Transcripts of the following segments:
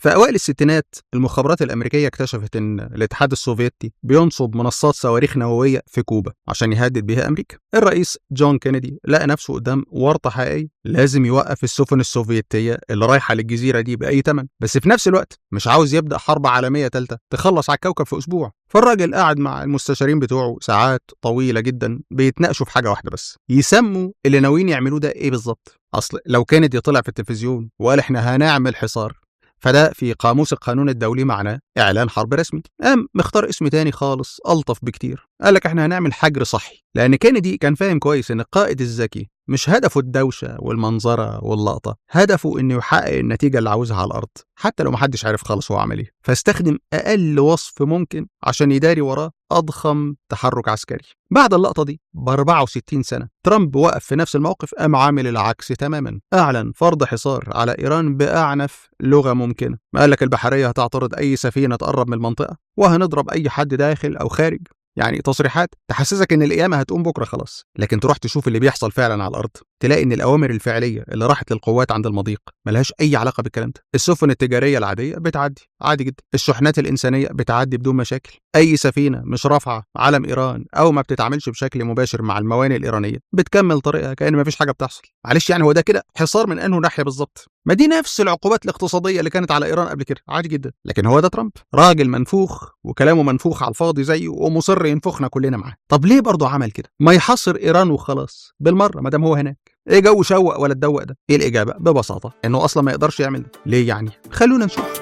في اوائل الستينات المخابرات الامريكيه اكتشفت ان الاتحاد السوفيتي بينصب منصات صواريخ نوويه في كوبا عشان يهدد بها امريكا الرئيس جون كينيدي لقى نفسه قدام ورطه حقيقيه لازم يوقف السفن السوفيتيه اللي رايحه للجزيره دي باي ثمن بس في نفس الوقت مش عاوز يبدا حرب عالميه ثالثه تخلص على الكوكب في اسبوع فالراجل قاعد مع المستشارين بتوعه ساعات طويله جدا بيتناقشوا في حاجه واحده بس يسموا اللي ناويين يعملوه ده ايه بالظبط اصل لو كينيدي طلع في التلفزيون وقال احنا هنعمل حصار فده في قاموس القانون الدولي معناه اعلان حرب رسمي قام مختار اسم تاني خالص الطف بكتير قال لك احنا هنعمل حجر صحي لان كينيدي كان فاهم كويس ان القائد الذكي مش هدفه الدوشة والمنظرة واللقطة هدفه انه يحقق النتيجة اللي عاوزها على الارض حتى لو محدش عارف خالص هو عمل ايه فاستخدم اقل وصف ممكن عشان يداري وراه اضخم تحرك عسكري بعد اللقطة دي ب 64 سنة ترامب وقف في نفس الموقف قام عامل العكس تماما اعلن فرض حصار على ايران باعنف لغة ممكنة قال لك البحرية هتعترض اي سفينة تقرب من المنطقة وهنضرب اي حد داخل او خارج يعني تصريحات تحسسك ان القيامه هتقوم بكره خلاص لكن تروح تشوف اللي بيحصل فعلا على الارض تلاقي ان الاوامر الفعليه اللي راحت للقوات عند المضيق ملهاش اي علاقه بالكلام ده السفن التجاريه العاديه بتعدي عادي جدا الشحنات الانسانيه بتعدي بدون مشاكل اي سفينه مش رافعه علم ايران او ما بتتعاملش بشكل مباشر مع الموانئ الايرانيه بتكمل طريقها كان مفيش حاجه بتحصل معلش يعني هو ده كده حصار من انه ناحيه بالظبط ما دي نفس العقوبات الاقتصاديه اللي كانت على ايران قبل كده عادي جدا لكن هو ده ترامب راجل منفوخ وكلامه منفوخ على الفاضي زيه ومصر ينفخنا كلنا معاه طب ليه برضه عمل كده ما يحصر ايران وخلاص بالمره ما دام هو هناك ايه جو شوق ولا تدوق ده ايه الاجابه ببساطه انه اصلا ما يقدرش يعمل ده ليه يعني خلونا نشوف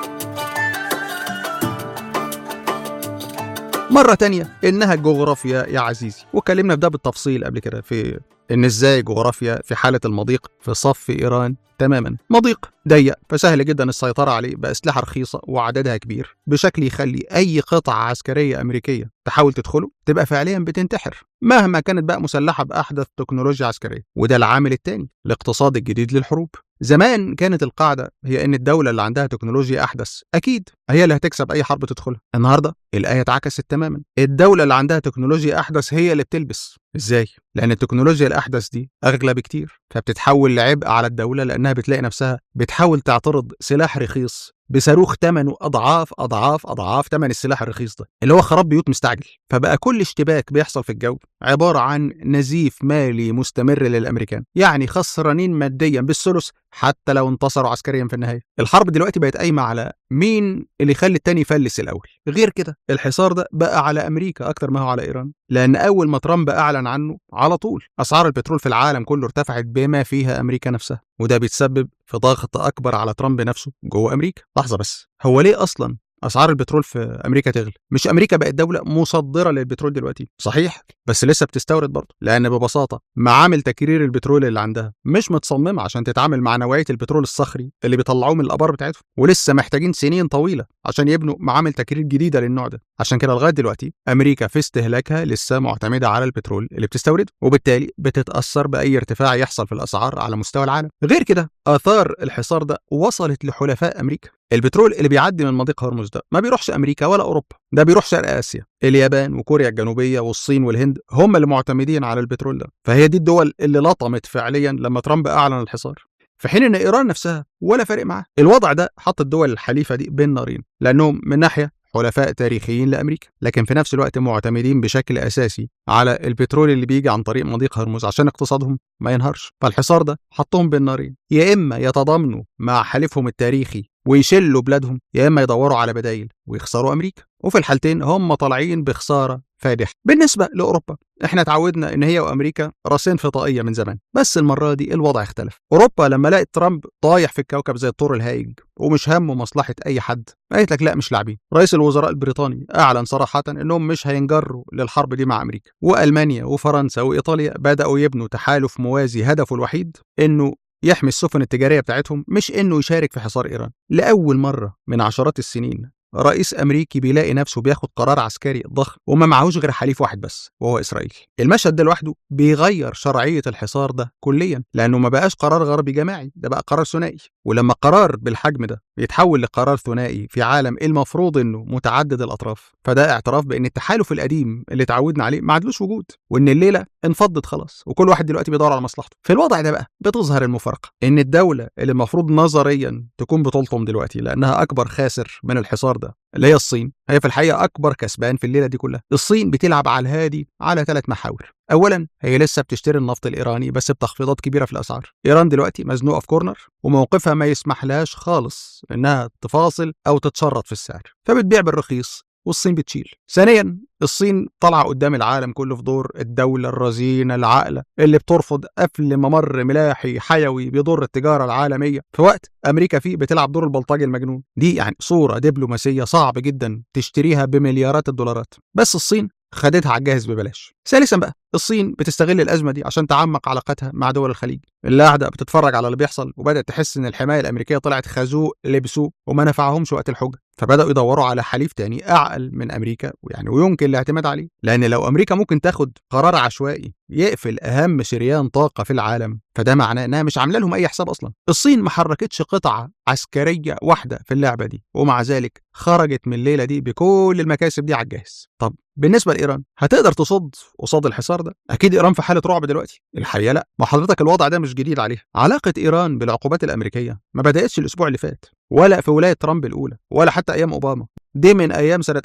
مرة تانية إنها الجغرافيا يا عزيزي واتكلمنا في ده بالتفصيل قبل كده في إن إزاي الجغرافيا في حالة المضيق في صف إيران تماما مضيق ضيق فسهل جدا السيطرة عليه بأسلحة رخيصة وعددها كبير بشكل يخلي أي قطعة عسكرية أمريكية تحاول تدخله تبقى فعليا بتنتحر مهما كانت بقى مسلحة بأحدث تكنولوجيا عسكرية وده العامل الثاني الاقتصاد الجديد للحروب زمان كانت القاعدة هي إن الدولة اللي عندها تكنولوجيا أحدث أكيد هي اللي هتكسب أي حرب تدخلها النهاردة الآية اتعكست تماما الدولة اللي عندها تكنولوجيا أحدث هي اللي بتلبس إزاي؟ لأن التكنولوجيا الأحدث دي أغلى بكتير فبتتحول لعبء على الدولة لأنها بتلاقي نفسها بتحاول تعترض سلاح رخيص بصاروخ ثمنه اضعاف اضعاف اضعاف ثمن السلاح الرخيص ده اللي هو خراب بيوت مستعجل فبقى كل اشتباك بيحصل في الجو عباره عن نزيف مالي مستمر للامريكان يعني خسرانين ماديا بالثلث حتى لو انتصروا عسكريا في النهايه الحرب دلوقتي بقت قايمه على مين اللي يخلي التاني يفلس الاول غير كده الحصار ده بقى على امريكا اكتر ما هو على ايران لان اول ما ترامب اعلن عنه على طول اسعار البترول في العالم كله ارتفعت بما فيها امريكا نفسها وده بيتسبب في ضغط اكبر على ترامب نفسه جوه امريكا لحظه بس هو ليه اصلا اسعار البترول في امريكا تغلى مش امريكا بقت دوله مصدره للبترول دلوقتي صحيح بس لسه بتستورد برضه لان ببساطه معامل تكرير البترول اللي عندها مش متصممه عشان تتعامل مع نوعيه البترول الصخري اللي بيطلعوه من الابار بتاعتهم ولسه محتاجين سنين طويله عشان يبنوا معامل تكرير جديده للنوع ده عشان كده لغايه دلوقتي امريكا في استهلاكها لسه معتمده على البترول اللي بتستورده وبالتالي بتتاثر باي ارتفاع يحصل في الاسعار على مستوى العالم غير كده اثار الحصار ده وصلت لحلفاء امريكا البترول اللي بيعدي من مضيق هرمز ده ما بيروحش امريكا ولا اوروبا ده بيروح شرق اسيا اليابان وكوريا الجنوبيه والصين والهند هم اللي معتمدين على البترول ده فهي دي الدول اللي لطمت فعليا لما ترامب اعلن الحصار في حين ان ايران نفسها ولا فارق معاها الوضع ده حط الدول الحليفه دي بين نارين لانهم من ناحيه حلفاء تاريخيين لامريكا لكن في نفس الوقت معتمدين بشكل اساسي على البترول اللي بيجي عن طريق مضيق هرمز عشان اقتصادهم ما ينهارش فالحصار ده حطهم بين نارين يا اما يتضامنوا مع حليفهم التاريخي ويشلوا بلادهم يا اما يدوروا على بدايل ويخسروا امريكا وفي الحالتين هم طالعين بخساره فادحه بالنسبه لاوروبا احنا اتعودنا ان هي وامريكا راسين في طاقيه من زمان بس المره دي الوضع اختلف اوروبا لما لقت ترامب طايح في الكوكب زي الطور الهايج ومش همه مصلحه اي حد قالت لك لا مش لاعبين رئيس الوزراء البريطاني اعلن صراحه انهم مش هينجروا للحرب دي مع امريكا والمانيا وفرنسا وايطاليا بداوا يبنوا تحالف موازي هدفه الوحيد انه يحمي السفن التجاريه بتاعتهم مش انه يشارك في حصار ايران لاول مره من عشرات السنين رئيس امريكي بيلاقي نفسه بياخد قرار عسكري ضخم وما معهوش غير حليف واحد بس وهو اسرائيل المشهد ده لوحده بيغير شرعيه الحصار ده كليا لانه ما بقاش قرار غربي جماعي ده بقى قرار ثنائي ولما قرار بالحجم ده يتحول لقرار ثنائي في عالم المفروض انه متعدد الاطراف فده اعتراف بان التحالف القديم اللي اتعودنا عليه ما عادلوش وجود وان الليله انفضت خلاص وكل واحد دلوقتي بيدور على مصلحته في الوضع ده بقى بتظهر المفارقه ان الدوله اللي المفروض نظريا تكون بتلطم دلوقتي لانها اكبر خاسر من الحصار ده اللي هي الصين هي في الحقيقه اكبر كسبان في الليله دي كلها الصين بتلعب على الهادي على ثلاث محاور اولا هي لسه بتشتري النفط الايراني بس بتخفيضات كبيره في الاسعار ايران دلوقتي مزنوقه في كورنر وموقفها ما يسمحلهاش خالص انها تفاصل او تتشرط في السعر فبتبيع بالرخيص والصين بتشيل ثانيا الصين طالعه قدام العالم كله في دور الدوله الرزينه العاقله اللي بترفض قفل ممر ملاحي حيوي بيضر التجاره العالميه في وقت امريكا فيه بتلعب دور البلطجي المجنون دي يعني صوره دبلوماسيه صعب جدا تشتريها بمليارات الدولارات بس الصين خدتها على الجاهز ببلاش ثالثا بقى الصين بتستغل الازمه دي عشان تعمق علاقتها مع دول الخليج اللي قاعده بتتفرج على اللي بيحصل وبدات تحس ان الحمايه الامريكيه طلعت خازوق لبسوه وما نفعهمش وقت الحجه فبداوا يدوروا على حليف تاني اعقل من امريكا ويعني ويمكن الاعتماد عليه لان لو امريكا ممكن تاخد قرار عشوائي يقفل اهم شريان طاقه في العالم فده معناه انها مش عامله لهم اي حساب اصلا الصين ما حركتش قطعه عسكريه واحده في اللعبه دي ومع ذلك خرجت من الليله دي بكل المكاسب دي على الجاهز طب بالنسبه لايران هتقدر تصد قصاد الحصار ده اكيد ايران في حاله رعب دلوقتي الحقيقه لا ما حضرتك الوضع ده مش جديد عليها علاقه ايران بالعقوبات الامريكيه ما بداتش الاسبوع اللي فات ولا في ولايه ترامب الاولى ولا حتى ايام اوباما دي من ايام سنه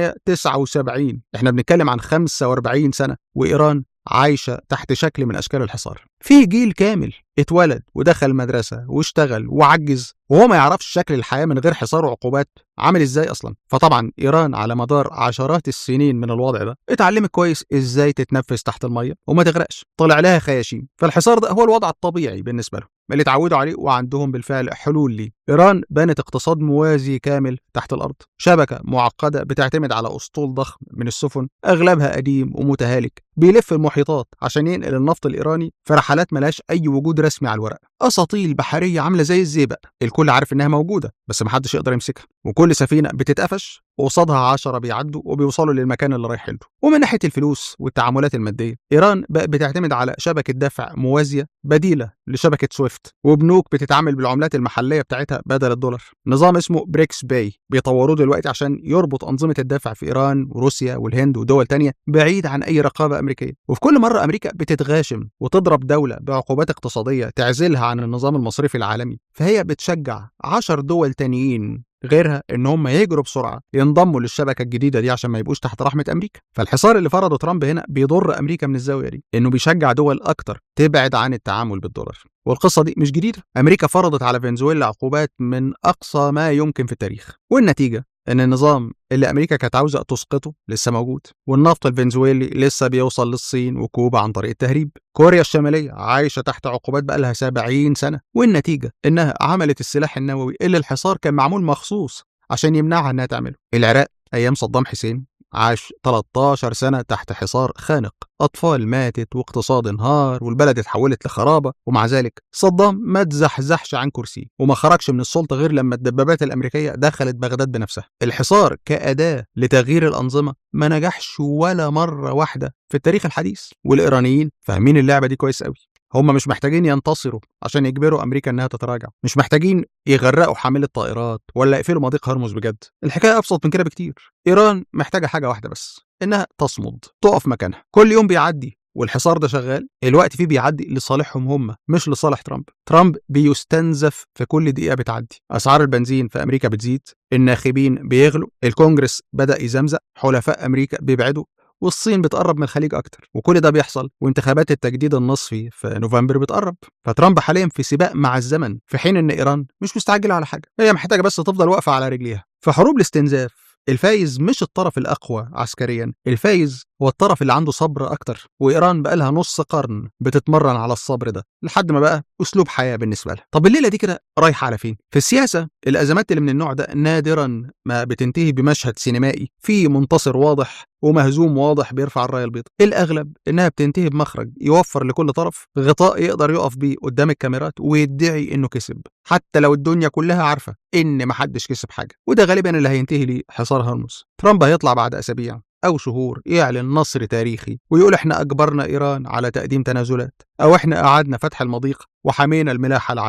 1979 احنا بنتكلم عن 45 سنه وايران عايشه تحت شكل من اشكال الحصار في جيل كامل اتولد ودخل مدرسه واشتغل وعجز وهو ما يعرفش شكل الحياه من غير حصار وعقوبات عامل ازاي اصلا فطبعا ايران على مدار عشرات السنين من الوضع ده اتعلمت كويس ازاي تتنفس تحت الميه وما تغرقش طلع لها خياشيم فالحصار ده هو الوضع الطبيعي بالنسبه لهم اللي اتعودوا عليه وعندهم بالفعل حلول ليه ايران بنت اقتصاد موازي كامل تحت الارض شبكه معقده بتعتمد على اسطول ضخم من السفن اغلبها قديم ومتهالك بيلف المحيطات عشان ينقل النفط الايراني في رحلات ملهاش اي وجود رسمي على الورق اساطيل بحريه عامله زي الزئبق الكل عارف انها موجوده بس محدش يقدر يمسكها وكل سفينه بتتقفش وقصادها عشرة بيعدوا وبيوصلوا للمكان اللي رايح له ومن ناحيه الفلوس والتعاملات الماديه ايران بقت بتعتمد على شبكه دفع موازيه بديله لشبكه سويفت وبنوك بتتعامل بالعملات المحليه بتاعتها بدل الدولار نظام اسمه بريكس باي بيطوروه دلوقتي عشان يربط انظمه الدفع في ايران وروسيا والهند ودول تانية بعيد عن اي رقابه امريكيه وفي كل مره امريكا بتتغاشم وتضرب دوله بعقوبات اقتصاديه تعزلها عن النظام المصرفي العالمي فهي بتشجع عشر دول تانيين غيرها ان هم يجروا بسرعه ينضموا للشبكه الجديده دي عشان ما يبقوش تحت رحمه امريكا فالحصار اللي فرضه ترامب هنا بيضر امريكا من الزاويه دي انه بيشجع دول اكتر تبعد عن التعامل بالدولار والقصه دي مش جديده امريكا فرضت على فنزويلا عقوبات من اقصى ما يمكن في التاريخ والنتيجه ان النظام اللي امريكا كانت عاوزه تسقطه لسه موجود والنفط الفنزويلي لسه بيوصل للصين وكوبا عن طريق التهريب كوريا الشماليه عايشه تحت عقوبات بقالها 70 سنه والنتيجه انها عملت السلاح النووي اللي الحصار كان معمول مخصوص عشان يمنعها انها تعمله العراق ايام صدام حسين عاش 13 سنة تحت حصار خانق أطفال ماتت واقتصاد انهار والبلد اتحولت لخرابة ومع ذلك صدام ما تزحزحش عن كرسيه وما خرجش من السلطة غير لما الدبابات الأمريكية دخلت بغداد بنفسها الحصار كأداة لتغيير الأنظمة ما نجحش ولا مرة واحدة في التاريخ الحديث والإيرانيين فاهمين اللعبة دي كويس قوي هم مش محتاجين ينتصروا عشان يجبروا امريكا انها تتراجع مش محتاجين يغرقوا حامل الطائرات ولا يقفلوا مضيق هرمز بجد الحكايه ابسط من كده بكتير ايران محتاجه حاجه واحده بس انها تصمد تقف مكانها كل يوم بيعدي والحصار ده شغال الوقت فيه بيعدي لصالحهم هم مش لصالح ترامب ترامب بيستنزف في كل دقيقه بتعدي اسعار البنزين في امريكا بتزيد الناخبين بيغلوا الكونجرس بدا يزمزق حلفاء امريكا بيبعدوا والصين بتقرب من الخليج اكتر وكل ده بيحصل وانتخابات التجديد النصفي في نوفمبر بتقرب فترامب حاليا في سباق مع الزمن في حين ان ايران مش مستعجله على حاجه هي محتاجه بس تفضل واقفه على رجليها في حروب الاستنزاف الفايز مش الطرف الأقوى عسكريا الفايز هو الطرف اللي عنده صبر أكتر وإيران بقالها نص قرن بتتمرن على الصبر ده لحد ما بقى أسلوب حياة بالنسبة لها طب الليلة دي كده رايحة على فين؟ في السياسة الأزمات اللي من النوع ده نادرا ما بتنتهي بمشهد سينمائي فيه منتصر واضح ومهزوم واضح بيرفع الرايه البيضاء الأغلب إنها بتنتهي بمخرج يوفر لكل طرف غطاء يقدر يقف بيه قدام الكاميرات ويدعي إنه كسب حتى لو الدنيا كلها عارفة إن محدش كسب حاجة وده غالبا اللي هينتهي ليه حصار هرمز ترامب هيطلع بعد أسابيع أو شهور يعلن نصر تاريخي ويقول إحنا أجبرنا إيران على تقديم تنازلات أو إحنا أعدنا فتح المضيق وحمينا الملاحة العالمية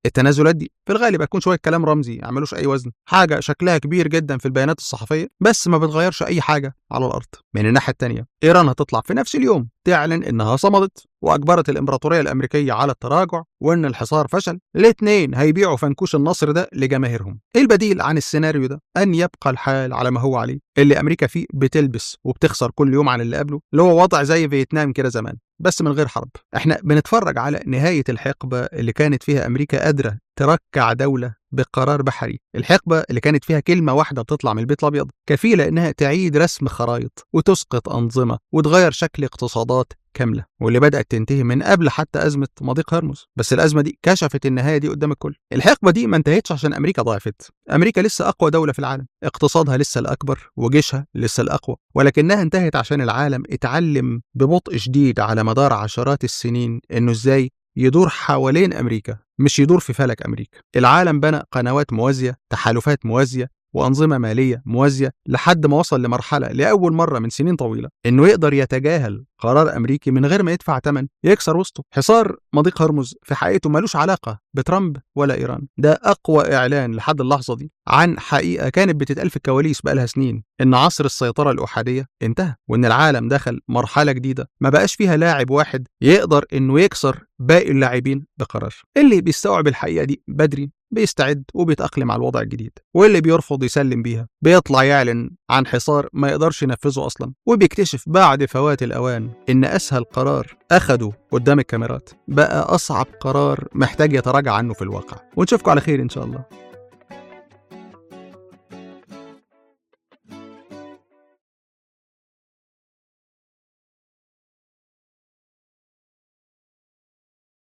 التنازلات دي في الغالب هتكون شويه كلام رمزي يعملوش اي وزن حاجه شكلها كبير جدا في البيانات الصحفيه بس ما بتغيرش اي حاجه على الارض من الناحيه الثانيه ايران هتطلع في نفس اليوم تعلن انها صمدت واجبرت الامبراطوريه الامريكيه على التراجع وان الحصار فشل الاثنين هيبيعوا فنكوش النصر ده لجماهيرهم ايه البديل عن السيناريو ده ان يبقى الحال على ما هو عليه اللي امريكا فيه بتلبس وبتخسر كل يوم عن اللي قبله اللي هو وضع زي فيتنام كده زمان بس من غير حرب احنا بنتفرج على نهاية الحقبة اللي كانت فيها أمريكا قادرة تركع دولة بقرار بحري الحقبة اللي كانت فيها كلمة واحدة بتطلع من البيت الأبيض كفيلة إنها تعيد رسم خرائط وتسقط أنظمة وتغير شكل اقتصادات كاملة واللي بدأت تنتهي من قبل حتى أزمة مضيق هرمز بس الأزمة دي كشفت النهاية دي قدام الكل الحقبة دي ما انتهتش عشان أمريكا ضعفت أمريكا لسه أقوى دولة في العالم اقتصادها لسه الأكبر وجيشها لسه الأقوى ولكنها انتهت عشان العالم اتعلم ببطء شديد على مدار عشرات السنين إنه إزاي يدور حوالين أمريكا مش يدور في فلك أمريكا العالم بنى قنوات موازية تحالفات موازية وأنظمة مالية موازية لحد ما وصل لمرحلة لأول مرة من سنين طويلة إنه يقدر يتجاهل قرار أمريكي من غير ما يدفع ثمن يكسر وسطه حصار مضيق هرمز في حقيقته ملوش علاقة بترامب ولا إيران ده أقوى إعلان لحد اللحظة دي عن حقيقة كانت بتتقال في الكواليس بقالها سنين إن عصر السيطرة الأحادية انتهى وإن العالم دخل مرحلة جديدة ما بقاش فيها لاعب واحد يقدر إنه يكسر باقي اللاعبين بقرار اللي بيستوعب الحقيقة دي بدري بيستعد وبيتأقلم على الوضع الجديد واللي بيرفض يسلم بيها بيطلع يعلن عن حصار ما يقدرش ينفذه أصلا وبيكتشف بعد فوات الأوان إن أسهل قرار أخده قدام الكاميرات بقى أصعب قرار محتاج يتراجع عنه في الواقع ونشوفكم على خير إن شاء الله